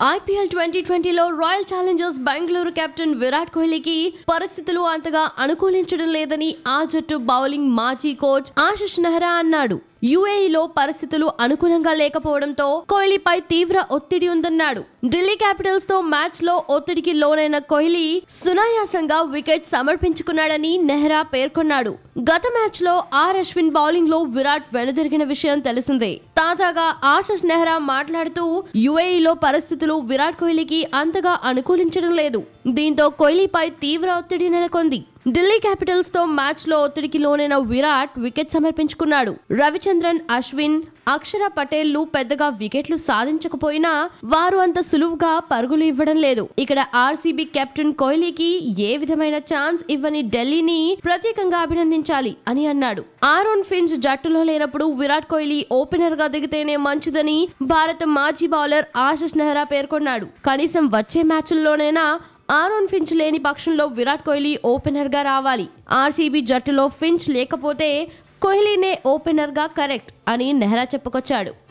IPL twenty ట్వంటీలో royal challengers Bengaluru captain Virat కోహ్లీకి పరిస్థితులు అంతగా అనుకూలించడం లేదని ఆ జట్టు బౌలింగ్ మాజీ కోచ్ ఆశిష్ నెహ్రా అన్నాడు యుఏఈలో పరిస్థితులు అనుకూలంగా లేకపోవడంతో కోహ్లీపై తీవ్ర ఒత్తిడి ఉందన్నాడు ఢిల్లీ క్యాపిటల్స్ తో మ్యాచ్ లో ఒత్తిడికి లోనైన కోహ్లీ సునాయాసంగా వికెట్ సమర్పించుకున్నాడని నెహ్రా పేర్కొన్నాడు గత మ్యాచ్ లో ఆర్ అశ్విన్ బౌలింగ్ లో విరాట్ వెనుదిరిగిన విషయం తెలిసిందే తాజాగా ఆశిష్ నెహ్రా మాట్లాడుతూ యుఏఈలో పరిస్థితులు విరాట్ కోహ్లీకి అంతగా అనుకూలించడం లేదు దీంతో కోహ్లీపై తీవ్ర ఒత్తిడి నెలకొంది ఢిల్లీ క్యాపిటల్స్ తో మ్యాచ్ లో ఒత్తిడికి లోనైన విరాట్ వికెట్ సమర్పించుకున్నాడు రవిచంద్రన్ అశ్విన్ అక్షర పటేల్ పెద్దగా వికెట్లు సాధించకపోయినా వారు అంత సులువుగా పరుగులు ఇవ్వడం లేదు ఇక్కడ ఆర్సీబీ కెప్టెన్ కోహ్లీకి ఏ విధమైన ఛాన్స్ ఇవ్వని ఢిల్లీని ప్రత్యేకంగా అభినందించాలి అని అన్నాడు ఆరోన్ ఫించ్ జట్టులో లేనప్పుడు విరాట్ కోహ్లీ ఓపెనర్ గా దిగితేనే మంచిదని భారత మాజీ బౌలర్ ఆశిష్ నెహ్రా పేర్కొన్నాడు కనీసం వచ్చే మ్యాచ్ల్లోనైనా ఆరోన్ ఫించ్ లేని పక్షంలో విరాట్ కోహ్లీ ఓపెనర్ గా రావాలి ఆర్సీబీ జట్టులో ఫించ్ లేకపోతే కోహ్లీనే ఓపెనర్ గా కరెక్ట్ అని నెహ్రా చెప్పుకొచ్చాడు